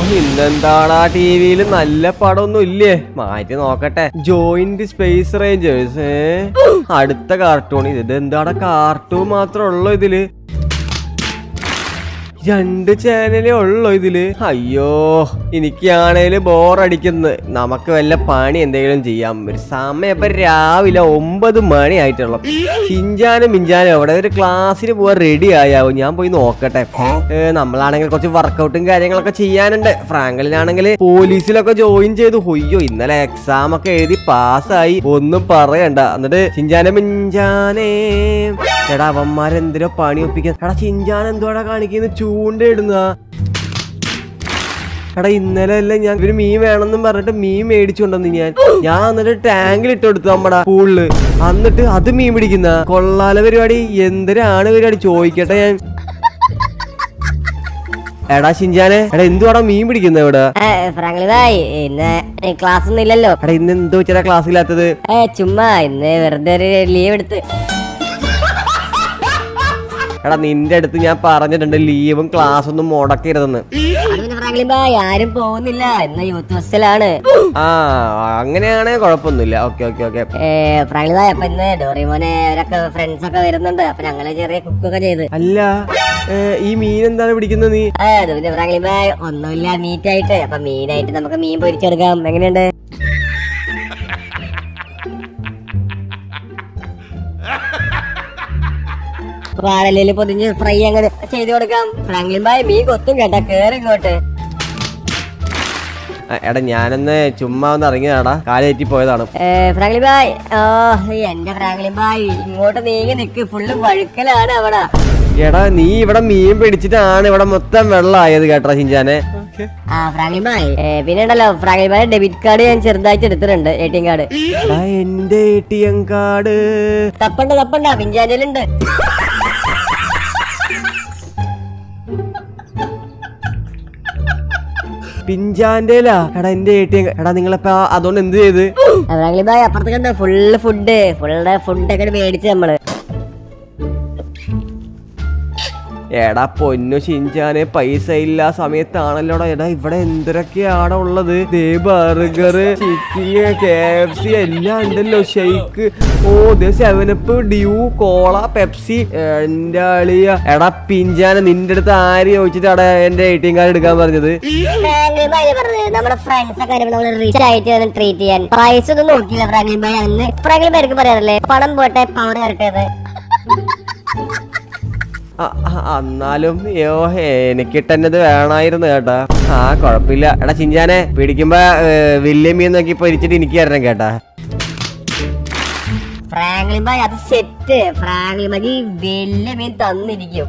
ഇന്നെന്താടാ T വിയിൽ നല്ല പടമൊന്നും ഇല്ലേ മാറ്റി നോക്കട്ടെ ജോയിന്റ് സ്പേസ് റേഞ്ചേഴ്സ് ഏ അടുത്ത കാർട്ടൂൺ ഇത് എന്താടാ കാർട്ടൂൺ മാത്രമേ ഉള്ളൂ ഇതില് രണ്ട് ചാനലേ ഉള്ളൂ ഇതില് അയ്യോ എനിക്കാണേല് ബോറടിക്കുന്നത് നമുക്ക് വല്ല പണി എന്തെങ്കിലും ചെയ്യാം ഒരു സമയം ഇപ്പൊ രാവിലെ ഒമ്പത് മണി ആയിട്ടുള്ളൂ ചിഞ്ചാനും മിഞ്ചാനും അവിടെ ഒരു ക്ലാസ്സിന് പോവാൻ റെഡി ആയാവും ഞാൻ പോയി നോക്കട്ടെ ഏ, നമ്മളാണെങ്കിൽ കുറച്ച് വർക്കൗട്ടും കാര്യങ്ങളൊക്കെ ചെയ്യാനുണ്ട് ഫ്രാങ്കലിനാണെങ്കിൽ പോലീസിലൊക്കെ ജോയിൻ ചെയ്തു ഹൊയ്യോ ഇന്നലെ എക്സാം ഒക്കെ എഴുതി പാസ്സായി ഒന്നും പറയണ്ട എന്നിട്ട് ചിഞ്ചാന മിഞ്ചാനേ എടാ അവന്മാരെന്തിനോ പണി ഒപ്പിക്കാൻ എടാ ചിഞ്ചാൻ എന്തുവാടാ കാണിക്കുന്നത് ചൂണ്ടയിടുന്ന എടാ ഇന്നലെ അല്ലേ ഞാൻ ഇവര് മീൻ വേണമെന്നും പറഞ്ഞിട്ട് മീൻ മേടിച്ചുകൊണ്ടെന്ന് ഞാൻ ഞാൻ എന്നിട്ട് ടാങ്കിൽ ഇട്ട് കൊടുത്തു നമ്മടെ പൂളില് എന്നിട്ട് അത് മീൻ പിടിക്കുന്ന കൊള്ളാല പരിപാടി എന്തിനാണ് പരിപാടി ചോദിക്കട്ടെ ഞാൻ എടാ ഷിഞ്ചാനെ എടാ എന്തുവാടാ മീൻ പിടിക്കുന്ന ഇവിടെ ഏ, ഫ്രാങ്ക്ലി ഭായ് ഇന്ന് ക്ലാസ് ഒന്നും ഇല്ലല്ലോ എടാ ഇന്ന് എന്തോ വെച്ചാ ക്ലാസ്സിലാത്തത് ഏ ചുമ്മാ ഇന്ന് വെറുതെ ഒരു ലീവ് എടുത്ത് എടാ നിന്റെ അടുത്ത് ഞാൻ പറഞ്ഞിട്ടുണ്ട് ലീവും ക്ലാസ് ഒന്നും മുടക്കരുതെന്ന് അത് പിന്നെ ഫ്രാങ്ക്ലി ഭായ് ആരും പോകുന്നില്ല ഇന്ന് യൂത്ത് ഹോസ്റ്റലാണ് ആ അങ്ങനെയാണെങ്കിൽ കുഴപ്പമൊന്നുമില്ല ഓക്കെ ഓക്കെ ഓക്കെ ഏ, ഫ്രാങ്ക്ലി ഭായ് അപ്പൊ ഇന്ന് ഡോറിമോനെ അവരൊക്കെ ഫ്രണ്ട്സ് ഒക്കെ വരുന്നുണ്ട് അപ്പൊ ഞങ്ങള് ചെറിയ കുക്കൊക്കെ ചെയ്ത് അല്ല ഏ, ഈ മീൻ എന്താണ് പിടിക്കുന്നത് നീ ഏ, അത് പിന്നെ ഫ്രാങ്ക്ലി ഭായ് ഒന്നുമില്ല മീറ്റ് ആയിട്ട് അപ്പൊ മീനായിട്ട് നമുക്ക് മീൻ പൊരിച്ചെടുക്കാം എങ്ങനെയുണ്ട് വാഴലയില് പൊതിഞ്ഞ് ഫ്രൈ അങ്ങനെ ചെയ്തു കൊടുക്കാം ഫ്രാങ്ക്ലിൻ ഭായ് മീൻ കൊത്തും കേട്ടാ കേറി ഇങ്ങോട്ട് ആ, എടാ ഞാനൊന്ന് ചുമ്മാ ഒന്ന് ഇറങ്ങിയതാടാ കാലേറ്റി പോയതാണ് ഏ, ഫ്രാങ്ക്ലിൻ ഭായ് ഓ എന്റെ ഫ്രാങ്ക്ലിൻ ഭായ് ഇങ്ങോട്ട് നീങ്ങി നിക്ക് ഫുള്ള് വഴുക്കലാണ് അവിടെ എടാ നീ ഇവിടെ മീൻ പിടിച്ചിട്ടാണ് ഇവിടെ മൊത്തം വെള്ളമായത് കേട്ടോ ചിഞ്ചാനെ ആ ഫ്രാങ്ക്ലിൻ ഭായ് ഏ, പിന്നെ ഉണ്ടല്ലോ ഫ്രാങ്ക്ലിൻ ഭായ് ഡെബിറ്റ് കാർഡ് ഞാൻ ചെറുതായിട്ട് എടുത്തിട്ടുണ്ട് എ ടി എം കാർഡ് എടാ എന്റെ എ ടി എം കാർഡ് തപ്പണ്ട തപ്പണ്ട പിഞ്ചാൻഡലുണ്ട് പിഞ്ചാന്റെലാ എടാ എന്റെ എ ടി എം എടാ നിങ്ങളിപ്പോ അതുകൊണ്ട് എന്ത് ചെയ്ത് ഫ്രാങ്ക്ലിൻ ഭായ് അപ്പുറത്ത് കണ്ട ഫുള്ള് ഫുഡ് ഫുള്ള് ഫുഡൊക്കെ മേടിച്ച് നമ്മള് എടാ പൊന്നു ഷിഞ്ചാനെ പൈസ ഇല്ല സമയത്താണല്ലോടാ എടാ ഇവിടെ എന്തൊക്കെയാണ് ഉള്ളത് ദേ burger chicken K F C എല്ലാം ഉണ്ടല്ലോ ഷെയ്ക്ക് ഓ ദേ സെവനപ്പ് ഡ്യൂ കോള പെപ്സി എന്റെ അളിയ എടാ പിഞ്ചാനെ നിന്റെ അടുത്ത് ആര് ചോദിച്ചിട്ടാടാ എന്റെ എ ടി എം കാർഡ് എടുക്കാൻ പറഞ്ഞത് ഫ്രാങ്ക്ലിൻ ഭായ് പറഞ്ഞത് നമ്മുടെ ഫ്രണ്ട്സ് ഒക്കെ വരുമ്പോൾ നമ്മൾ റിച്ച് ആയിട്ട് ട്രീറ്റ് ചെയ്യാൻ പ്രൈസ് ഒന്നും നോക്കിയില്ല ഫ്രാങ്ക്ലിൻ ഭായ് അന്ന് ഫ്രാങ്ക്ലിൻ ഭായ്ക്ക് പറയാറില്ലേ പണം പോട്ടെ പവർ വരട്ടേത് ആ, ആ, എന്നാലും യോ എനിക്കിട്ടെന്നത് വേണമായിരുന്നു കേട്ടാ ആ കുഴപ്പമില്ല എടാ ചിഞ്ചാനെ പിടിക്കുമ്പോ വില്യമീൻ നോക്കി പൊരിച്ചിട്ട് എനിക്ക് തരണം കേട്ടാ ഫ്രാങ്ക്ലിൻ ഭായ് അത് സെറ്റ് ഫ്രാങ്ക്ലിൻ ഭായ് വലിയ മീൻ തന്നിരിക്കും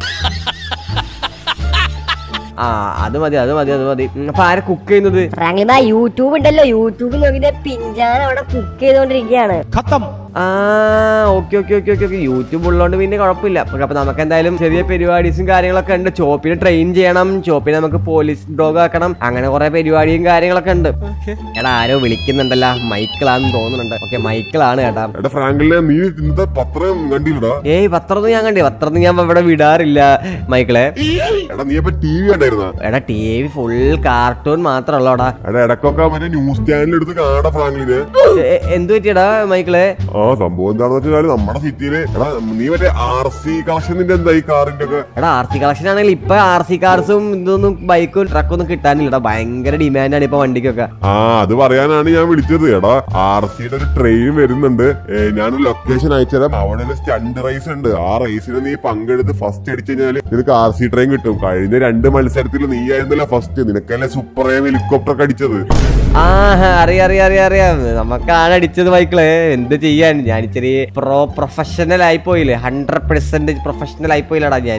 ആ അത് മതി അത് മതി അത് മതി ഉം, അപ്പൊ ആരെ കുക്ക് ചെയ്യുന്നത് ഫ്രാങ്ക്ലിൻ ഭായ് യൂട്യൂബ് ഉണ്ടല്ലോ യൂട്യൂബിൽ നോക്കിയിട്ട് പിഞ്ചാൻ അവിടെ കുക്ക് ചെയ്തോണ്ടിരിക്കുകയാണ് ആ okay okay okay okay okay YouTube ഉള്ളതുകൊണ്ട് പിന്നെ കുഴപ്പമില്ല അപ്പൊ അപ്പൊ നമുക്ക് എന്തായാലും ചെറിയ പരിപാടീസും കാര്യങ്ങളൊക്കെ ഉണ്ട് ചോപ്പിനെ ട്രെയിൻ ചെയ്യണം ചോപ്പിനെ നമുക്ക് പോലീസ് ഡോഗ് ആക്കണം അങ്ങനെ കുറെ പരിപാടിയും കാര്യങ്ങളൊക്കെ ഉണ്ട് എടാ ആരോ വിളിക്കുന്നുണ്ടല്ലോ മൈക്കിളാന്ന് തോന്നുന്നുണ്ട് ഓക്കെ മൈക്കിളാണ് കേട്ടാ എടാ ഫ്രാങ്കിലെ നീ ഇന്നത്തെ പത്രം കണ്ടില്ലടാ ഏയ് പത്രമൊന്നും ഞാൻ കണ്ടേ പത്രമൊന്നും ഞാൻ ഇവിടെ വിടാറില്ല മൈക്കിളെ എടാ നീ അപ്പൊ ടി വി കണ്ടായിരുന്ന എടാ ടി വി ഫുൾ കാർട്ടൂൺ മാത്രമല്ലോടാ എടാ ഇടക്കൊക്കെ മറ്റേ ന്യൂസ് ചാനൽ എടുത്ത് കാണാ ഫ്രാങ്കിലിന് എന്തു പറ്റിയടാ മൈക്കിളെ ആ സംഭവം എന്താണെന്ന് വെച്ചാൽ നമ്മുടെ സിറ്റിയില് എടാ നീ മറ്റേ ആർ സി കളക്ഷനിന്റെ എന്താ ഈ കാറിന്റെ ഒക്കെ എടാ ആർ സി കളക്ഷൻ ആണെങ്കിൽ ഇപ്പൊ ആർ സി കാർസും ഇതൊന്നും ബൈക്കും ട്രക്കൊന്നും കിട്ടാനില്ലടാ ഭയങ്കര ഡിമാൻഡാണ് ഇപ്പൊ വണ്ടിക്കൊക്കെ ആ അത് പറയാനാണ് ഞാൻ വിളിച്ചത് എടാ ആർ സിയുടെ ഒരു ട്രെയിൻ വരുന്നുണ്ട് ഏ, ഞാൻ ലൊക്കേഷൻ അയച്ചുതരാം അവിടെ ഒരു സ്റ്റണ്ട് റേസ് ഉണ്ട് ആ റേസിന് നീ പങ്കെടുത്ത് ഫസ്റ്റ് അടിച്ചു കഴിഞ്ഞാല് നിനക്ക് ആർ സി ട്രെയിൻ കിട്ടും കഴിഞ്ഞ രണ്ട് മത്സരത്തിൽ നീ ആയിരുന്നല്ലോ ഫസ്റ്റ് നിനക്കല്ലേ സൂപ്പർ ഹെലികോപ്റ്റർ ഒക്കെ അടിച്ചത് ആ അറിയാം അറിയാം അറിയാം അറിയാം നമുക്കാണ് അടിച്ചത് മൈക്കിള് എന്ത് ചെയ്യാൻ ഞാൻ ഇച്ചിരി പ്രോ പ്രൊഫഷണൽ ആയി പോയില്ലേ ഹൺഡ്രഡ് പെർസെന്റ് പ്രൊഫഷണൽ ആയി പോയില്ലടാ ഞാൻ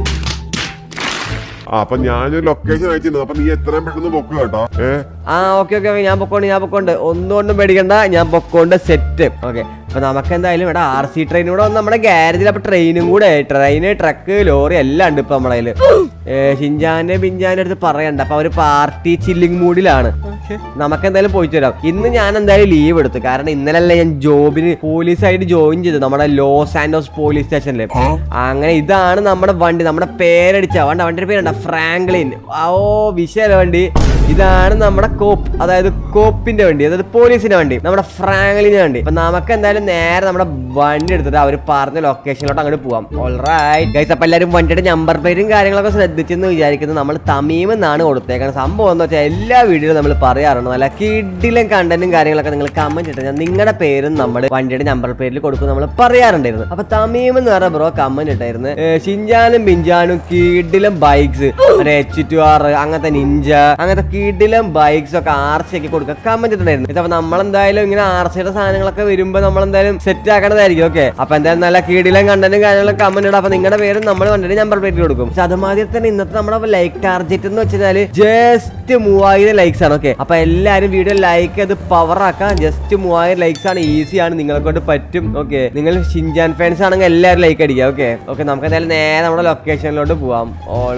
ആ അപ്പൊ ഞാനൊരു ലൊക്കേഷൻ അയച്ചിരുന്നു അപ്പൊ നീ എത്രയും പെട്ടെന്ന് പൊക്ക് കേട്ടോ ഏ ആ ഓക്കെ ഓക്കെ ഓക്കെ ഞാൻ പൊക്കോണ്ട് ഞാൻ പൊക്കോണ്ട് ഒന്നുകൊണ്ടും പേടിക്കണ്ട ഞാൻ പൊക്കോണ്ട് സെറ്റ് ഓക്കെ അപ്പൊ നമുക്ക് എന്തായാലും ഇവിടെ ആർ സി ട്രെയിൻ കൂടെ വന്ന് നമ്മുടെ ഗാരേജിൽ അപ്പൊ ട്രെയിനും കൂടെ ട്രെയിന് ട്രക്ക് ലോറി എല്ലാം ഉണ്ട് ഇപ്പൊ നമ്മളെ കയ്യില്. ഏ, ഷിൻജാന്റെ ബിഞ്ചാന്റെ അടുത്ത് പറയണ്ട അപ്പൊ അവര് പാർട്ടി ചില്ലിങ് മൂഡിലാണ് നമുക്ക് എന്തായാലും പോയിട്ട് വരാം ഇന്ന് ഞാൻ എന്തായാലും ലീവ് എടുത്തു കാരണം ഇന്നലല്ലേ ഞാൻ ജോബിന് പോലീസായിട്ട് ജോയിൻ ചെയ്തു നമ്മുടെ ലോസ് ആൻഡോസ് പോലീസ് സ്റ്റേഷനിൽ അങ്ങനെ ഇതാണ് നമ്മുടെ വണ്ടി നമ്മുടെ പേരടിച്ച വണ്ടി വണ്ടിയുടെ പേരുണ്ട ഫ്രാങ്ക്ലിൻ ഓ വിഷയല്ല വണ്ടി ഇതാണ് നമ്മുടെ കോപ്പ് അതായത് കോപ്പിന്റെ വണ്ടി അതായത് പോലീസിന്റെ വണ്ടി നമ്മുടെ ഫ്രാങ്ക്ലിന്റെ വണ്ടി അപ്പൊ നമുക്ക് എന്തായാലും നേരെ നമ്മുടെ വണ്ടി എടുത്തിട്ട് അവർ പറഞ്ഞ ലൊക്കേഷനിലോട്ട് അങ്ങോട്ട് പോവാം ഓൾറൈറ്റ് ഗൈസ് അപ്പൊ എല്ലാവരും വണ്ടിയുടെ നമ്പർ പ്ലേറ്റും കാര്യങ്ങളൊക്കെ ശ്രദ്ധിച്ചെന്ന് വിചാരിക്കുന്നത് നമ്മൾ തമീം എന്നാണ് കൊടുത്തേക്കുന്നത് സംഭവം എന്ന് വെച്ചാൽ എല്ലാ വീഡിയോയിലും നമ്മൾ പറയാറുണ്ട് നല്ല കിഡിലും കണ്ടന്റും കാര്യങ്ങളൊക്കെ നിങ്ങൾ കമന്റ് ഇട്ട് ഞാൻ നിങ്ങളുടെ പേരും നമ്മൾ വണ്ടിയുടെ നമ്പർ പ്ലേറ്റിൽ കൊടുക്കും നമ്മൾ പറയാറുണ്ടായിരുന്നു അപ്പൊ തമീം എന്ന് പറഞ്ഞ ബ്രോ കമന്റ് ഇട്ടായിരുന്നു ഏ, ഷിൻജാനും ബിഞ്ചാനും കിഡിലും ബൈക്സ് എച്ച് ടു ആർ അങ്ങനത്തെ നിഞ്ച അങ്ങനത്തെ കിഡിലും ബൈക്സ് ഒക്കെ ആർ സി ഒക്കെ കൊടുക്കുക കമന്റ് ഇട്ടിട്ടുണ്ടായിരുന്നു ഇതപ്പോ നമ്മളെന്തായാലും ഇങ്ങനെ ആർ സിയുടെ സാധനങ്ങളൊക്കെ വരുമ്പോ നമ്മളെന്തായാലും സെറ്റ് ആക്കണതായിരിക്കും ഓക്കെ അപ്പൊ എന്തായാലും നല്ല കീടിലും കണ്ടന്റും കാര്യങ്ങളും കമന്റ് ഇടാം അപ്പൊ നിങ്ങളുടെ പേരും നമ്മൾ വണ്ടിയുടെ നമ്പർ പ്ലേറ്റ് കൊടുക്കും പക്ഷെ അതുമാതിരി തന്നെ ഇന്നത്തെ നമ്മുടെ ലൈക്ക് ടാർഗറ്റ് എന്ന് വെച്ചാൽ ജസ്റ്റ് മൂവായിരം ലൈക്സ് ആണ് ഓക്കെ അപ്പൊ എല്ലാരും വീഡിയോ ലൈക്ക് ചെയ്ത് പവർ ആക്കാം ജസ്റ്റ് മൂവായിരം ലൈക്സ് ആണ് ഈസി ആണ് നിങ്ങളെ കൊണ്ട് പറ്റും ഓക്കെ നിങ്ങൾ ഷിൻജാൻ ഫാൻസ് ആണെങ്കിൽ എല്ലാവരും ലൈക്ക് അടിക്കുക ഓക്കെ ഓക്കെ നമുക്ക് എന്തായാലും നേരെ നമ്മുടെ ലൊക്കേഷനിലോട്ട് പോവാം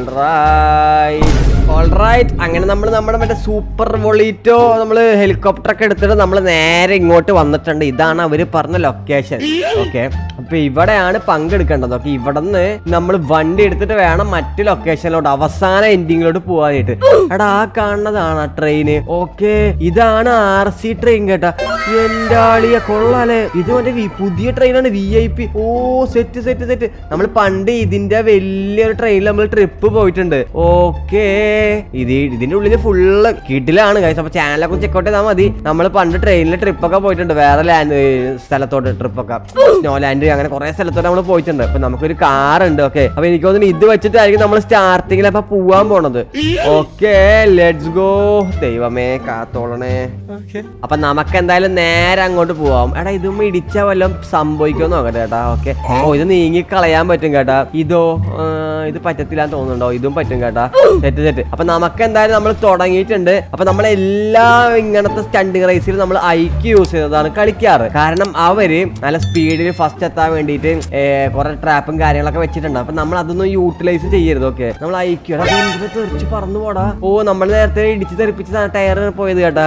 ഓൾറൈറ്റ് ഓൾറൈറ്റ് അങ്ങനെ നമ്മൾ നമ്മുടെ മറ്റേ സൂപ്പർ വൊളീറ്റോ നമ്മൾ ഹെലികോപ്റ്റർ ഒക്കെ എടുത്തിട്ട് നമ്മൾ നേരെ ഇങ്ങോട്ട് വന്നിട്ടുണ്ട് ഇതാണ് അവര് പറഞ്ഞ ലൊക്കേഷൻ ഓക്കെ അപ്പൊ ഇവിടെയാണ് പങ്കെടുക്കേണ്ടത് ഓക്കെ ഇവിടെ നിന്ന് നമ്മൾ വണ്ടി എടുത്തിട്ട് വേണം മറ്റു ലൊക്കേഷനിലോട്ട് അവസാന എൻഡിങ്ങിലോട്ട് പോകാനായിട്ട് എടാ ആ കാണുന്നതാണ് ആ ട്രെയിന് ഓക്കെ ഇതാണ് ആർ സി ട്രെയിൻ കേട്ടാ എന്റെ ആളിയ കൊള്ളാലേ ഇത് മറ്റേ വി- പുതിയ ട്രെയിനാണ് വി ഐ പി ഓ സെറ്റ് സെറ്റ് സെറ്റ് നമ്മൾ പണ്ട് ഇതിന്റെ വലിയൊരു ട്രെയിനിൽ നമ്മൾ ട്രിപ്പ് പോയിട്ടുണ്ട് ഓക്കേ ഇത് ഇതിന്റെ ഉള്ളിൽ ഫുള്ള് കിടിലാണ് കഴിച്ചു അപ്പൊ ചാനലൊക്കെ ചെക്കൗട്ട് ചെയ്താൽ മതി നമ്മൾ പണ്ട് ട്രെയിനിൽ ട്രിപ്പ് ഒക്കെ പോയിട്ടുണ്ട് വേറെ ലാൻഡ് സ്ഥലത്തോട്ട് ട്രിപ്പ് ഒക്കെ സ്നോ ലാൻഡ് അങ്ങനെ കുറെ സ്ഥലത്തോട്ട് നമ്മൾ പോയിട്ടുണ്ട് അപ്പൊ നമുക്കൊരു കാർ ഉണ്ട് ഓക്കെ അപ്പൊ എനിക്ക് തോന്നുന്നു ഇത് വെച്ചിട്ടായിരിക്കും നമ്മൾ സ്റ്റാർട്ടിങ്ങിൽ അപ്പൊ പോവാൻ പോണത് ഓക്കെ ലെറ്റ്സ് ഗോ ദൈവമേ കാത്തോളണേ അപ്പൊ നമുക്ക് എന്തായാലും നേരെ അങ്ങോട്ട് പോവാം എടാ ഇതും ഇടിച്ച വല്ലതും സംഭവിക്കുമോ നോക്കട്ടെ ചേട്ടാ ഓക്കെ ഓ ഇത് നീങ്ങി കളയാൻ പറ്റും കേട്ടാ ഇതോ ആ, ഇത് പറ്റത്തില്ല എന്ന് തോന്നുന്നുണ്ടോ ഇതും പറ്റും കേട്ടാ സെറ്റ് സെറ്റ് അപ്പൊ നമുക്ക് എന്തായാലും നമ്മൾ തുടങ്ങിയിട്ടുണ്ട് അപ്പൊ നമ്മൾ എല്ലാ ഇങ്ങനത്തെ സ്റ്റണ്ടിങ് റേസിൽ നമ്മൾ ഐക്യ യൂസ് ചെയ്തതാണ് കളിക്കാറ് കാരണം അവര് നല്ല സ്പീഡിൽ ഫസ്റ്റ് എത്താൻ വേണ്ടിയിട്ട് കുറെ ട്രാപ്പും കാര്യങ്ങളൊക്കെ വെച്ചിട്ടുണ്ട് അപ്പൊ നമ്മൾ അതൊന്നും യൂട്ടിലൈസ് ചെയ്യരുത് ഓക്കെ നമ്മൾ ഐക്യ തെറിച്ച് പറന്നു പോടാ ഓ നമ്മൾ നേരത്തെ ഇടിച്ച് തെറിപ്പിച്ച് ടയർ പോയത് കേട്ടാ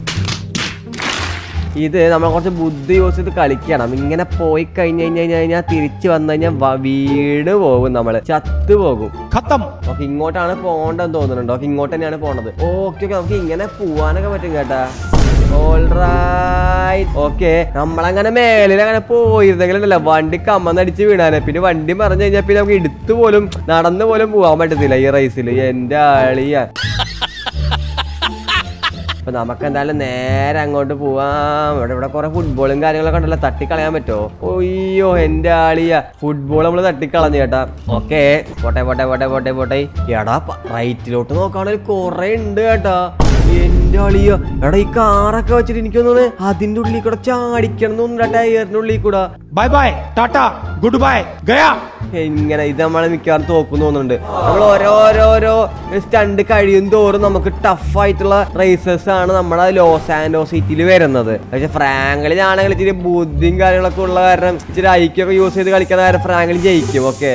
ഇത് നമ്മൾ കുറച്ച് ബുദ്ധി യൂസ് ചെയ്ത് കളിക്കണം ഇങ്ങനെ പോയി കഴിഞ്ഞ് കഴിഞ്ഞ് കഴിഞ്ഞ് കഴിഞ്ഞാൽ തിരിച്ചു വന്നു കഴിഞ്ഞാൽ വ- വീട് പോകും നമ്മള് ചത്തു പോകും खत्म ഓക്കെ ഇങ്ങോട്ടാണ് പോകേണ്ടതെന്ന് തോന്നുന്നുണ്ട് ഓക്കെ ഇങ്ങോട്ട് തന്നെയാണ് പോണത് ഓക്കെ ഓക്കെ നമുക്ക് ഇങ്ങനെ പോവാനൊക്കെ പറ്റും കേട്ടാ ഓക്കെ നമ്മളങ്ങനെ മേളിൽ അങ്ങനെ പോയിരുന്നെങ്കിലുണ്ടല്ലോ വണ്ടി കമ്മന്നടിച്ച് വീണാനെ പിന്നെ വണ്ടി മറിഞ്ഞു കഴിഞ്ഞാൽ പിന്നെ നമുക്ക് എടുത്തു പോലും നടന്നു പോലും പോകാൻ പറ്റത്തില്ല ഈ റേസിൽ എന്റെ ആളിയ അപ്പൊ നമുക്ക് എന്തായാലും നേരെ അങ്ങോട്ട് പോവാം ഇവിടെ ഇവിടെ കുറെ ഫുട്ബോളും കാര്യങ്ങളൊക്കെ ഉണ്ടല്ലോ തട്ടിക്കളയാൻ പറ്റുമോ ഒയ്യോ എന്റെ ആളിയ ഫുട്ബോൾ നമ്മൾ തട്ടിക്കളഞ്ഞു കേട്ടാ ഓക്കെ പോട്ടെ പോട്ടെ പോട്ടെ പോട്ടെ പോട്ടെ എടാ പ- റൈറ്റിലോട്ട് നോക്കുകയാണെങ്കിൽ കുറെ ഉണ്ട് കേട്ടാ എന്റെ അളിയ എടാ ഈ കാറൊക്കെ വെച്ചിട്ട് എനിക്ക് തോന്നുന്നു അതിന്റെ ഉള്ളിൽ കൂടെ ചാടിക്കണം തോന്നുന്നു ടയറിന്റെ ഉള്ളിൽ കൂടെ बाय बाय टाटा गुड बाय गया ഇങ്ങനെ ഇത് നമ്മളെ മിക്കവാറും തോക്കുന്നു തോന്നുന്നുണ്ട് നമ്മൾ ഓരോരോരോ സ്റ്റണ്ട് കഴിയും തോറും നമുക്ക് ടഫ് ആയിട്ടുള്ള റേസസ് ആണ് നമ്മുടെ ലോസ് ആൻഡോ സിറ്റിയിൽ വരുന്നത് പക്ഷെ ഫ്രാങ്കളിലാണെങ്കിൽ ഇച്ചിരി ബുദ്ധിയും കാര്യങ്ങളൊക്കെ ഉള്ള കാരണം ഇച്ചിരി ഐക്യൊക്കെ യൂസ് ചെയ്ത് കളിക്കുന്ന കാരണം ഫ്രാങ്കളിൽ ജയിക്കും ഓക്കെ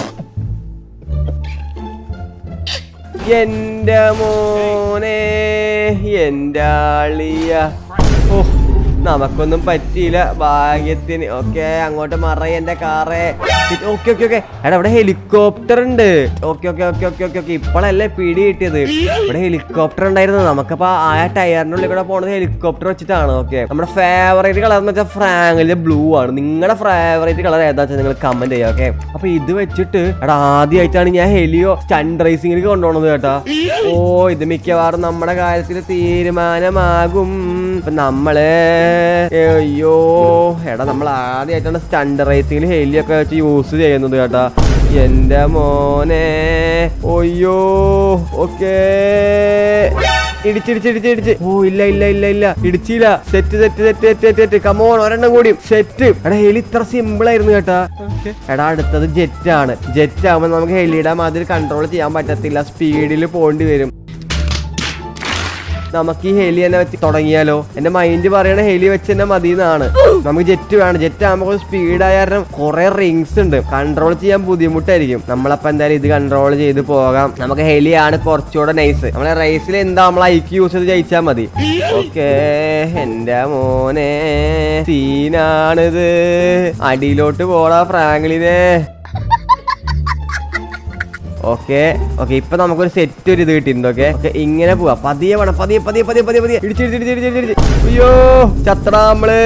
എന്റെ മോനെ എന്റെ ആളിയ ഓ നമുക്കൊന്നും പറ്റിയില്ല ഭാഗ്യത്തിന് ഓക്കെ അങ്ങോട്ട് മറയ എന്റെ കാറേ ഓക്കെ ഓക്കെ ഓക്കെ എടാ ഇവിടെ ഹെലികോപ്റ്റർ ഉണ്ട് okay okay okay okay okay okay ഇപ്പോഴല്ലേ പിടി കിട്ടിയത് ഇവിടെ ഹെലികോപ്റ്റർ ഉണ്ടായിരുന്നു നമുക്കപ്പോ ആ ടയറിന്റെ ഉള്ളിൽ കൂടെ പോണത് ഹെലികോപ്റ്റർ വെച്ചിട്ടാണ് ഓക്കെ നമ്മുടെ ഫേവറേറ്റ് കളർ എന്ന് വെച്ചാൽ ഫ്രാങ്കിലെ ബ്ലൂ ആണ് നിങ്ങളുടെ ഫേവറേറ്റ് കളർ ഏതാ വെച്ചാൽ നിങ്ങൾ കമന്റ് ചെയ്യുക ഓക്കെ അപ്പൊ ഇത് വെച്ചിട്ട് എടാ ആദ്യമായിട്ടാണ് ഞാൻ ഹെലിയോ സ്റ്റണ്ട് റേസിംഗിൽ കൊണ്ടുപോണത് കേട്ടാ ഓ ഇത് മിക്കവാറും നമ്മുടെ കാര്യത്തിൽ തീരുമാനമാകും ഇപ്പൊ നമ്മള് അയ്യോ എടാ നമ്മൾ ആദ്യമായിട്ടാണ് സ്റ്റണ്ട് റേസിംഗിൽ ഹെലിയൊക്കെ വെച്ച് യൂസ് ചെയ്യുന്നത് കേട്ടാ എന്റെ മോനെ ഒയ്യോ ഓക്കേ ഇടിച്ചിടിച്ചിടിച്ചിടിച്ച് ഓ ഇല്ല ഇല്ല ഇല്ല ഇല്ല ഇടിച്ചില്ല set set set set set set come on ഒരെണ്ണം കൂടി സെറ്റ് എടാ ഹെലി ഇത്ര സിമ്പിൾ ആയിരുന്നു കേട്ടാ എടാ അടുത്തത് ജെറ്റ് ആണ് ജെറ്റ് ആകുമ്പോൾ നമുക്ക് ഹെലിയുടെ മാതിരി കൺട്രോൾ ചെയ്യാൻ പറ്റത്തില്ല സ്പീഡിൽ പോണ്ടി വരും നമുക്ക് ഈ ഹെലി തന്നെ വെച്ച് തുടങ്ങിയാലോ എന്റെ മൈൻഡ് പറയണ ഹെലി വെച്ച് തന്നെ മതി എന്നാണ് നമുക്ക് ജെറ്റ് വേണം ജെറ്റ് ആകുമ്പോൾ സ്പീഡായ കാരണം കുറെ റിങ്സ് ഉണ്ട് കൺട്രോൾ ചെയ്യാൻ ബുദ്ധിമുട്ടായിരിക്കും നമ്മളപ്പോ എന്തായാലും ഇത് കൺട്രോൾ ചെയ്ത് പോകാം നമുക്ക് ഹെലിയാണ് കുറച്ചുകൂടെ നൈസ് നമ്മളെ റേസിൽ എന്താ നമ്മൾ ഐക്യു യൂസ് ചെയ്ത് ജയിച്ചാൽ മതി ഓക്കേ എന്റെ മോനെ സീനാണിത് അടിയിലോട്ട് പോടാ ഫ്രാങ്ക്ലിനെ ഓക്കെ ഓക്കെ ഇപ്പൊ നമുക്കൊരു സെറ്റ് ഒരു ഇത് കിട്ടിയിട്ടുണ്ട് ഓക്കെ ഓക്കെ ഇങ്ങനെ പോവാ പതിയെ വേണം പതിയെ പതിയെ പതിയെ പതിയെ പതിയെ ഇടിച്ച് ഇടിച്ച് ഇടിച്ച് ഇടിച്ച് ഇടിച്ച് അയ്യോ ചത്തടാ നമ്മള്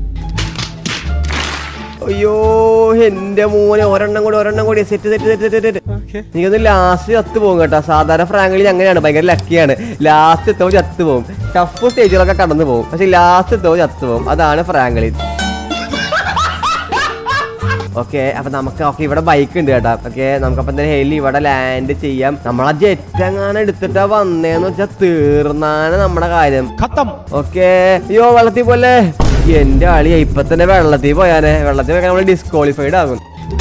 അയ്യോ എന്റെ മോനെ ഒരെണ്ണം കൂടി ഒരെണ്ണം കൂടി set set set set set എനിക്കൊന്ന് ലാസ്റ്റ് ചത്ത് പോകും കേട്ടോ സാധാരണ ഫ്രാങ്കളിൽ അങ്ങനെയാണ് ഭയങ്കര ലക്കിയാണ് ലാസ്റ്റ് എത്തുമ്പോൾ ചത്ത് പോകും ടഫ് സ്റ്റേജുകളൊക്കെ കടന്നു പോകും പക്ഷെ ലാസ്റ്റ് എത്തുമ്പോൾ ചത്ത് പോകും അതാണ് ഫ്രാങ്കളിൽ ഓക്കെ അപ്പൊ നമുക്ക് ഓക്കെ ഇവിടെ ബൈക്ക് ഉണ്ട് കേട്ടോ ഓക്കെ നമുക്കപ്പൊ എന്തായാലും ഹെലി ഇവിടെ ലാൻഡ് ചെയ്യാം നമ്മൾ ആ ജെറ്റ് എങ്ങാനും എടുത്തിട്ടാ വന്നേന്ന് വെച്ചാൽ തീർന്നാണ് നമ്മുടെ കാര്യം खत्म ഓക്കെ അയ്യോ വെള്ളത്തിൽ പോലെ എന്റെ ആളിയാ ഇപ്പൊ തന്നെ വെള്ളത്തിൽ പോയാനെ വെള്ളത്തിൽ പോയാൽ നമ്മൾ ഡിസ്ക്വാളിഫൈഡ് ആകും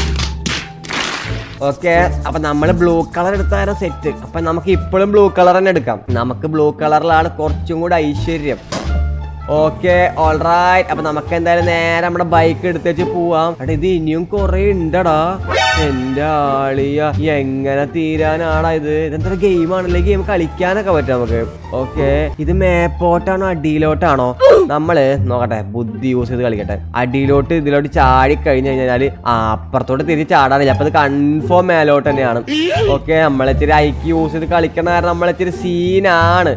ഓക്കെ അപ്പൊ നമ്മൾ ബ്ലൂ കളർ എടുത്താലും സെറ്റ് അപ്പൊ നമുക്ക് ഇപ്പോഴും ബ്ലൂ കളർ തന്നെ എടുക്കാം നമുക്ക് ബ്ലൂ കളറിലാണ് കുറച്ചും കൂടി ഐശ്വര്യം ഓക്കെ ഓൾറൈറ്റ് അപ്പൊ നമുക്ക് എന്തായാലും നേരെ നമ്മുടെ ബൈക്ക് എടുത്ത് വെച്ച് പോവാം എടാ ഇത് ഇനിയും കുറെ ഉണ്ടടാ എന്റെ ആളിയ എങ്ങനെ തീരാനാടാ ഇത് ഇതെന്തൊരു ഗെയിം ആണല്ലേ ഗെയിം കളിക്കാനൊക്കെ പറ്റും നമുക്ക് ഓക്കെ ഇത് മേപ്പോട്ടാണോ അടിയിലോട്ടാണോ നമ്മള് നോക്കട്ടെ ബുദ്ധി യൂസ് ചെയ്ത് കളിക്കട്ടെ അടിയിലോട്ട് ഇതിലോട്ട് ചാടി കഴിഞ്ഞു കഴിഞ്ഞാല് ആ, അപ്പുറത്തോട്ട് തിരിച്ച് ചാടാനില്ല അപ്പൊ ഇത് കൺഫേം മേലോട്ട് തന്നെയാണ് ഓക്കെ നമ്മളിച്ചിരി ഐക്ക് യൂസ് ചെയ്ത് കളിക്കണ കാരണം നമ്മളിച്ചിരി സീനാണ്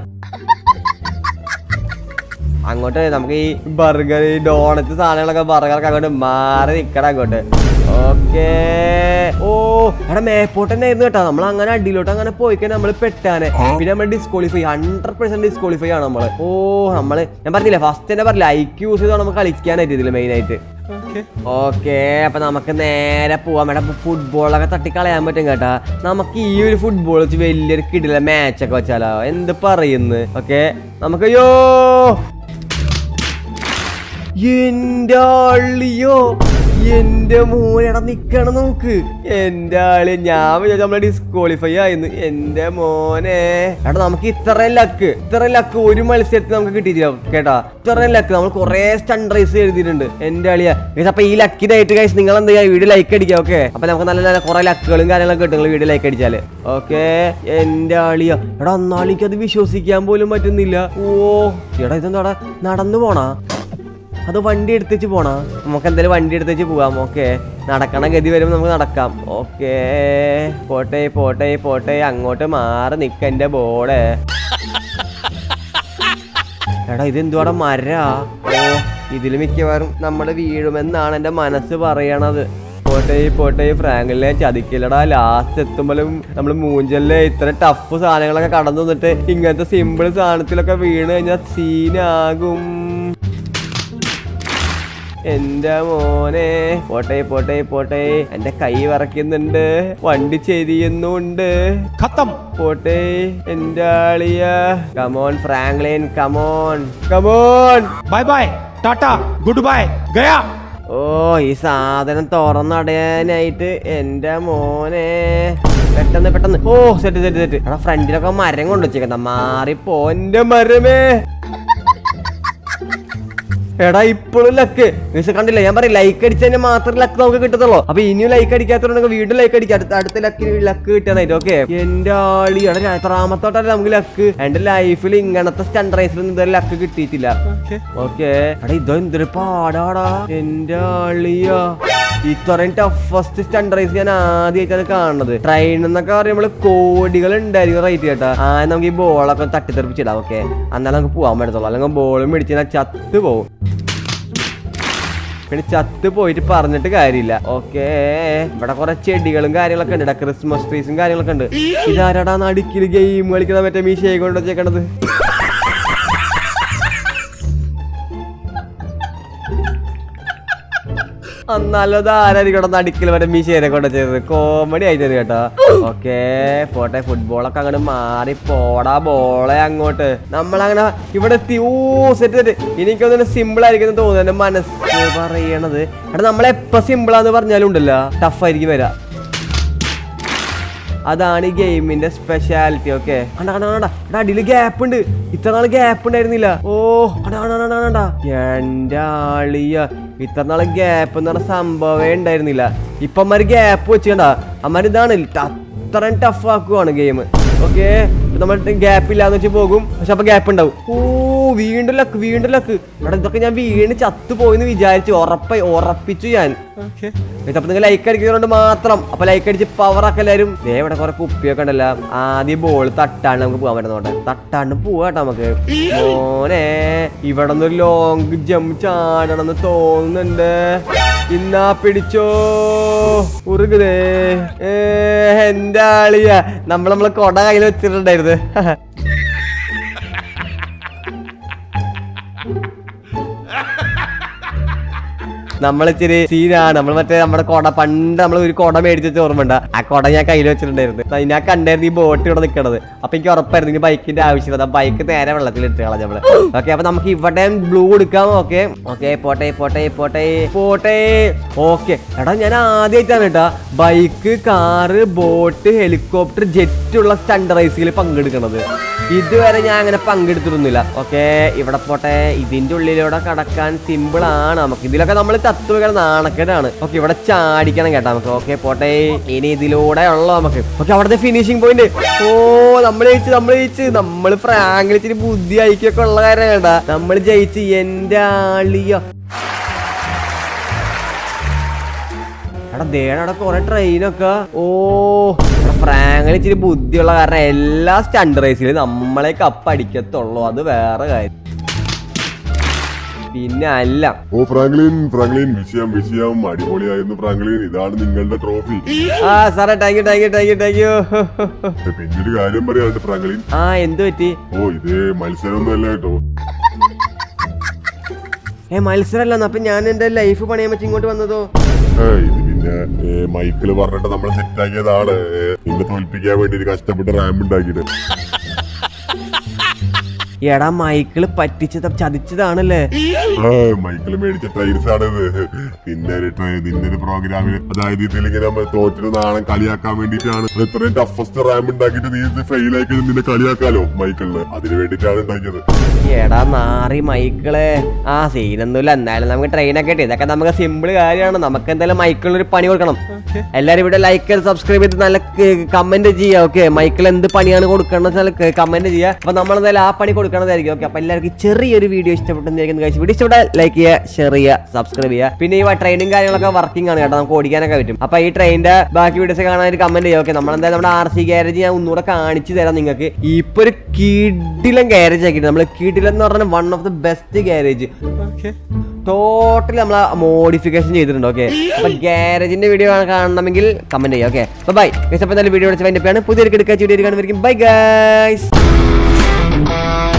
അങ്ങോട്ട് നമുക്ക് ഈ ബർഗർ ഈ ഡോണറ്റ് സാധനങ്ങളൊക്കെ ബർഗറൊക്കെ അങ്ങോട്ട് മാറി നിക്കണം അങ്ങോട്ട് ഓക്കേ ഓ എടാ മേപ്പോട്ട് തന്നെ ആയിരുന്നു കേട്ടോ നമ്മൾ അങ്ങനെ അടിയിലോട്ട് അങ്ങനെ പോയി കഴിഞ്ഞാൽ നമ്മൾ പെട്ടാനെ പിന്നെ നമ്മൾ ഡിസ്ക്വാളിഫൈ ഹൺഡ്രഡ് പെർസെന്റ് ഡിസ്ക്വാളിഫൈ ആണ് നമ്മള് ഓ നമ്മള് ഞാൻ പറഞ്ഞില്ലേ ഫസ്റ്റ് തന്നെ പറഞ്ഞില്ല ഐക്യൂ യൂസ് ചെയ്താണ് നമുക്ക് കളിക്കാനായിട്ട് ഇതില് മെയിൻ ആയിട്ട് ഓക്കെ അപ്പൊ നമുക്ക് നേരെ പോവാം മേഡം ഫുട്ബോളൊക്കെ തട്ടിക്കളയാൻ പറ്റും കേട്ടാ നമുക്ക് ഈ ഒരു ഫുട്ബോൾ വെച്ച് വലിയൊരു കിടില മാച്ച് ഒക്കെ വെച്ചാലോ എന്ത് പറയുന്നു ഓക്കെ നമുക്ക് അയ്യോ എന്റെ ആളിയോ എന്റെ മോനെടാ നിക്കണ നോക്ക് എന്റെ ആള് ഞാൻ വിചാരിച്ചു നമ്മളെ ഡിസ്ക്വാളിഫൈ ആയിരുന്നു എന്റെ മോനെ എടാ നമുക്ക് ഇത്രയും ലക്ക് ഇത്രയും ലക്ക് ഒരു മത്സരത്തിൽ നമുക്ക് കിട്ടിയിട്ടില്ല കേട്ടാ ഇത്രയും ലക്ക് നമ്മൾ കുറെ സ്റ്റണ്ട് റൈസ് എഴുതിയിട്ടുണ്ട് എന്റെ ആളിയാ Guys, അപ്പൊ ഈ ലക്കിനായിട്ട് ഗൈസ് നിങ്ങൾ എന്താ ചെയ്യാ വീഡിയോ ലൈക്ക് അടിക്കുക ഓക്കെ അപ്പൊ നമുക്ക് നല്ല നല്ല കുറെ ലക്കുകളും കാര്യങ്ങളൊക്കെ കിട്ടും വീഡിയോ ലൈക്ക് അടിച്ചാല് ഓക്കെ എന്റെ ആളിയാ എടാ എന്നാളിക്ക് അത് വിശ്വസിക്കാൻ പോലും പറ്റുന്നില്ല ഓ എടാ ഇതെന്താടാ നടന്നു പോണാ അത് വണ്ടി എടുത്തേച്ച് പോണ നമുക്ക് എന്തായാലും വണ്ടി എടുത്തേച്ച് പോവാം ഓക്കെ നടക്കണ ഗതി വരുമ്പോൾ നമുക്ക് നടക്കാം ഓക്കെ പോട്ടെ പോട്ടെ പോട്ടെ അങ്ങോട്ട് മാറി നിക്ക എന്റെ ബോളെ എടാ ഇത് എന്തുവാടാ മരാ ഓ ഇതിൽ മിക്കവാറും നമ്മൾ വീഴുമെന്നാണ് എന്റെ മനസ്സ് പറയണത് പോട്ടെ പോട്ടെ ഫ്രാങ്കിലെ ചതിക്കില്ലടാ ലാസ്റ്റ് എത്തുമ്പോഴും നമ്മൾ മൂഞ്ചല്ലേ ഇത്ര ടഫ് സാധനങ്ങളൊക്കെ കടന്നു വന്നിട്ട് ഇങ്ങനത്തെ സിമ്പിൾ സാധനത്തിലൊക്കെ വീണ് കഴിഞ്ഞാൽ സീനാകും എന്റെ മോനെ പോട്ടെ പോട്ടെ പോട്ടെ എന്റെ കൈ വിറയ്ക്കുന്നുണ്ട് വണ്ടി ചെരിയുന്നുണ്ട് खत्म പോട്ടെ എന്റെ ആളിയ come on Franklin come on come on bye bye टाटा गुड बाय गया ഓ ഈ സാധനം തുറന്നടയാനായിട്ട് എന്റെ മോനെ പെട്ടെന്ന് പെട്ടെന്ന് ഓ സെറ്റ് സെറ്റ് സെറ്റ് എടാ ഫ്രണ്ടിലൊക്കെ മരം കൊണ്ടുവച്ചേക്കണ്ട മാറിപ്പോ എന്റെ മരമേ എടാ ഇപ്പോഴും ലക്ക് മിസ് കണ്ടില്ല ഞാൻ പറയും ലൈക്ക് അടിച്ചതിന് മാത്രമേ ലക്ക് നമുക്ക് കിട്ടത്തുള്ളൂ അപ്പൊ ഇനിയും ലൈക്ക് അടിക്കാത്തതുണ്ടെങ്കിൽ വീണ്ടും ലൈക്ക് അടിക്കാം അടുത്ത അടുത്ത ലക്കിന് ലക്ക് കിട്ടാനായിട്ട് ഓക്കെ എന്റെ ആളി എടാ എത്രാമത്തോട്ടല്ല നമുക്ക് ലക്ക് എന്റെ ലൈഫിൽ ഇങ്ങനത്തെ സ്റ്റണ്ട് റൈസിലൊന്നും ഇതുവരെ ലക്ക് കിട്ടിയിട്ടില്ല ഓക്കെ എടാ ഇതോ എന്തൊരു പാടാടാ എന്റെ ആളിയാ ഇത്രയും ടഫസ്റ്റ് സ്റ്റണ്ട് റൈസ് ഞാൻ ആദ്യമായിട്ടാണ് കാണുന്നത് ട്രെയിൻ എന്നൊക്കെ പറയുമ്പോൾ കോടികൾ ഉണ്ടായിരിക്കും റേറ്റ് കേട്ടാ ആ നമുക്ക് ഈ ബോളൊക്കെ തട്ടിത്തെറിപ്പിച്ചിടാം ഓക്കെ എന്നാലും നമുക്ക് പോകാൻ പറ്റത്തുള്ളൂ അല്ലെങ്കിൽ ബോളും മേടിച്ചാൽ ചത്ത് പോവും പിന്നെ ചത്ത് പോയിട്ട് പറഞ്ഞിട്ട് കാര്യമില്ല ഓക്കേ ഇവിടെ കുറെ ചെടികളും കാര്യങ്ങളൊക്കെ ഉണ്ട് ക്രിസ്മസ് ട്രീസും കാര്യങ്ങളൊക്കെ ഉണ്ട് ഇതാരടാ നടുക്കിൽ ഗെയിം കളിക്കുന്ന മറ്റേ മീശയെ കൊണ്ട് വെച്ചേക്കണത് എന്നാലും അത് ആരായിരിക്കും ഇവിടെ നടുക്കിൽ മറ്റേ മീശയെ കൊണ്ട് ചെയ്തത് കോമഡി ആയിട്ട് കേട്ടോ ഓക്കെ പോട്ടെ ഫുട്ബോളൊക്കെ അങ്ങോട്ട് മാറി പോടാ ബോളെ അങ്ങോട്ട് നമ്മളങ്ങനെ ഇവിടെ എത്തി ഓ സെറ്റ് സെറ്റ് എനിക്കൊന്നും സിമ്പിൾ ആയിരിക്കും എന്ന് തോന്നുന്നു എന്റെ മനസ്സ് പറയണത് എടാ നമ്മളെപ്പോ സിമ്പിളാന്ന് പറഞ്ഞാലും ഉണ്ടല്ലോ ടഫ് ആയിരിക്കും വരാ അതാണ് ഈ ഗെയിമിന്റെ സ്പെഷ്യാലിറ്റി ഓക്കെ കണ്ട കണ്ട കണ്ട എടാ അടിയിൽ ഗ്യാപ്പ് ഉണ്ട് ഇത്ര നാള് ഗ്യാപ്പ് ഉണ്ടായിരുന്നില്ല ഓ കണ്ട കണ്ട കണ്ട കണ്ട എന്റെ ആളിയ ഇത്ര നാള് ഗ്യാപ്പ് എന്ന് പറഞ്ഞ സംഭവമേ ഉണ്ടായിരുന്നില്ല ഇപ്പൊ അമ്മമാര് ഗ്യാപ്പ് വെച്ചുകണ്ട അമ്മമാര് ഇതാണ് അത്രയും ടഫ് ആക്കുവാണ് ഗെയിം ഓക്കെ നമ്മൾ ഗ്യാപ്പ് ഇല്ലാന്ന് വെച്ച് പോകും പക്ഷെ അപ്പൊ ഗ്യാപ്പ് ഉണ്ടാവും ഓ വീണ്ടും ലക്ക് വീണ്ടും ലക്ക് എടാ ഇതൊക്കെ ഞാൻ വീണ് ചത്തു പോയെന്ന് വിചാരിച്ചു ഉറപ്പ ഉറപ്പിച്ചു ഞാൻ അപ്പൊ നിങ്ങൾ ലൈക്ക് അടിക്കുന്നതുകൊണ്ട് മാത്രം അപ്പൊ ലൈക്ക് അടിച്ച് പവർ ആക്കി എല്ലാവരും ദേ ഇവിടെ കുറെ കുപ്പിയൊക്കെ ഉണ്ടല്ലോ ആദ്യം ബോൾ തട്ടാണ്ട് നമുക്ക് പോകാൻ പറ്റുന്നോട്ടെ തട്ടാണ്ട് പോവാട്ടോ നമുക്ക് മോനെ ഇവിടെ നിന്ന് ഒരു ലോങ് ജമ്പ് ചാടണമെന്ന് തോന്നുന്നുണ്ട് ഇന്നാ പിടിച്ചോ ഉറുകുതേ ഏ എന്റെ ആളിയ നമ്മൾ നമ്മളെ കൊട കയ്യിൽ വെച്ചിട്ടുണ്ടായിരുന്നു നമ്മൾ ഇച്ചിരി സീനാണ് നമ്മൾ മറ്റേ നമ്മുടെ കൊട പണ്ട് നമ്മൾ ഒരു കൊട മേടിച്ചിട്ട് ഓർമ്മയുണ്ട് ആ കൊട ഞാൻ കയ്യിൽ വെച്ചിട്ടുണ്ടായിരുന്നു അപ്പൊ ഞാൻ കണ്ടായിരുന്നു ഈ ബോട്ട് ഇവിടെ നിൽക്കണത് അപ്പൊ എനിക്ക് ഉറപ്പായിരുന്നു ഇനി ബൈക്കിന്റെ ആവശ്യമില്ല ബൈക്ക് നേരെ വെള്ളത്തിൽ ഇട്ട് കളഞ്ഞ നമ്മള് ഓക്കെ അപ്പൊ നമുക്ക് ഇവിടെ ബ്ലൂ എടുക്കാം ഓക്കെ ഓക്കെ പോട്ടെ പോട്ടെ പോട്ടെ പോട്ടെ ഓക്കെ എടാ ഞാൻ ആദ്യമായിട്ടാണ് കേട്ടാ bike car boat helicopter jet ഉള്ള സ്റ്റണ്ട് റൈസിൽ പങ്കെടുക്കണത് ഇതുവരെ ഞാൻ അങ്ങനെ പങ്കെടുത്തിരുന്നില്ല ഓക്കെ ഇവിടെ പോട്ടെ ഇതിന്റെ ഉള്ളിലൂടെ കടക്കാൻ സിമ്പിൾ ആണ് നമുക്ക് ഇതിലൊക്കെ നമ്മൾ തത്വകൾ നാണക്കേടാണ് ഓക്കെ ഇവിടെ ചാടിക്കണം കേട്ടോ നമുക്ക് ഓക്കെ പോട്ടെ ഇനി ഇതിലൂടെ ഉള്ളു നമുക്ക് ഓക്കെ അവിടുത്തെ ഫിനിഷിംഗ് പോയിന്റ് ഓ നമ്മൾ ജയിച്ച് നമ്മൾ ജയിച്ച് നമ്മൾ ഫ്രാങ്കിൽ ഇച്ചിരി ബുദ്ധി ഐക്യൊക്കെ ഉള്ള കാര്യം കേട്ടാ നമ്മൾ ജയിച്ച് എന്റെ ആളിയോ എടാ ദേടാ അവിടെ കുറെ ട്രെയിനൊക്കെ ഓ എടാ ഫ്രാങ്കിൽ ഇച്ചിരി ബുദ്ധിയുള്ള കാരണം എല്ലാ സ്റ്റണ്ട് റേസിലും നമ്മളെ കപ്പ് അടിക്കത്തുള്ളൂ അത് വേറെ കാര്യം പിന്നെ അല്ല ഓ ഫ്രാങ്ക്ലിൻ ഫ്രാങ്ക്ലിൻ വിഷയം വിഷയം അടിപൊളിയായിരുന്നു ഫ്രാങ്ക്ലിൻ ഇതാണ് നിങ്ങളുടെ ട്രോഫി ആ സാറേ thank you thank you thank you thank you പിന്നെ ഒരു കാര്യം പറയാനുണ്ട് ഫ്രാങ്ക്ലിൻ ആ എന്ത് പറ്റി ഓ ഇത് മത്സരമൊന്നും അല്ല കേട്ടോ ഏ മത്സരമല്ലെന്ന് അപ്പൊ ഞാൻ എന്റെ ലൈഫ് പണിയാൻ വെച്ച് ഇങ്ങോട്ട് വന്നതോ ഏ, ഇത് പിന്നെ ഏ, മൈക്കിള് പറഞ്ഞിട്ട് നമ്മൾ സെറ്റ് ആക്കിയതാണ് ഏ, നിന്നെ തോൽപ്പിക്കാൻ വേണ്ടി കഷ്ടപ്പെട്ട് റാമ്പ് ഉണ്ടാക്കിയിട്ട് എടാ മൈക്കിള് പറ്റിച്ചത് ചതിച്ചതാണല്ലേ ആ, മൈക്കിള് മേടിച്ച ട്രെയിൻസ് ആണ് ഇത് പിന്നെ ഒരു ട്രെ- നിന്റെ ഒരു പ്രോഗ്രാമിൽ അതായത് ഇതിൽ ഇങ്ങനെ നമ്മൾ തോറ്റിന് നാണം കളിയാക്കാൻ വേണ്ടിയിട്ടാണ് ഇത് ഇത്രയും ടഫസ്റ്റ് റാമ്പ് ഉണ്ടാക്കിയിട്ട് നീ ഇത് ഫെയിൽ ആക്കി നിന്നെ കളിയാക്കാലോ മൈക്കിളിന് അതിന് വേണ്ടിയിട്ടാണ് ഉണ്ടാക്കിയത് എടാ നാറി മൈക്കിളെ ആ സീനൊന്നുമില്ല എന്തായാലും നമുക്ക് ട്രെയിനൊക്കെ കിട്ടി ഇതൊക്കെ നമുക്ക് സിമ്പിൾ കാര്യമാണ് നമുക്ക് എന്തായാലും മൈക്കിളിന് ഒരു പണി കൊടുക്കണം എല്ലാരും ഇവിടെ ലൈക്ക് ചെയ്ത് സബ്സ്ക്രൈബ് ചെയ്ത് നല്ല കമന്റ് ചെയ്യുക ഓക്കെ മൈക്കിൾ എന്ത് പണിയാണ് കൊടുക്കണം കമന്റ് ചെയ്യുക അപ്പൊ നമ്മൾ എന്തായാലും ആ പണി കൊടുക്കണതായിരിക്കും ഓക്കെ അപ്പൊ എല്ലാവർക്കും ചെറിയൊരു വീഡിയോ ഇഷ്ടപ്പെട്ടെന്നായിരിക്കും കഴിച്ച് വീഡിയോ ഇഷ്ടപ്പെട്ടാൽ ലൈക്ക് ചെയ്യുക ഷെയർ ചെയ്യുക സബ്സ്ക്രൈബ് ചെയ്യുക പിന്നെ ഈ ട്രെയിനും കാര്യങ്ങളൊക്കെ വർക്കിംഗ് ആണ് കേട്ടോ നമുക്ക് ഓടിക്കാനൊക്കെ പറ്റും അപ്പൊ ഈ ട്രെയിനിന്റെ ബാക്കി വീഡിയോസ് കാണാനായിട്ട് കമന്റ് ചെയ്യുക ഓക്കെ നമ്മൾ എന്തായാലും നമ്മുടെ ആർ സി ഗ്യാരേജ് ഞാൻ ഒന്നുകൂടെ കാണിച്ചു തരാം നിങ്ങൾക്ക് ഇപ്പൊ ഒരു കിടിലം ഗ്യാരേജ് ആക്കിയിട്ട് നമ്മൾ കിടിലം എന്ന് പറഞ്ഞാൽ one of the best garage totally നമ്മൾ മോഡിഫിക്കേഷൻ ചെയ്തിട്ടുണ്ട് ഓക്കെ അപ്പൊ ഗ്യാരേജിന്റെ വീഡിയോ കാണണമെങ്കിൽ കമന്റ് ചെയ്യുക ഓക്കെ ബൈ ഗൈസ് അപ്പൊ എന്തായാലും വീഡിയോ വിളിച്ച് വൈൻഡപ്പ് ആണ് പുതിയൊരു കിടക്കാച്ച വീഡിയോ കാണുമായിരിക്കും ബൈ ഗൈസ്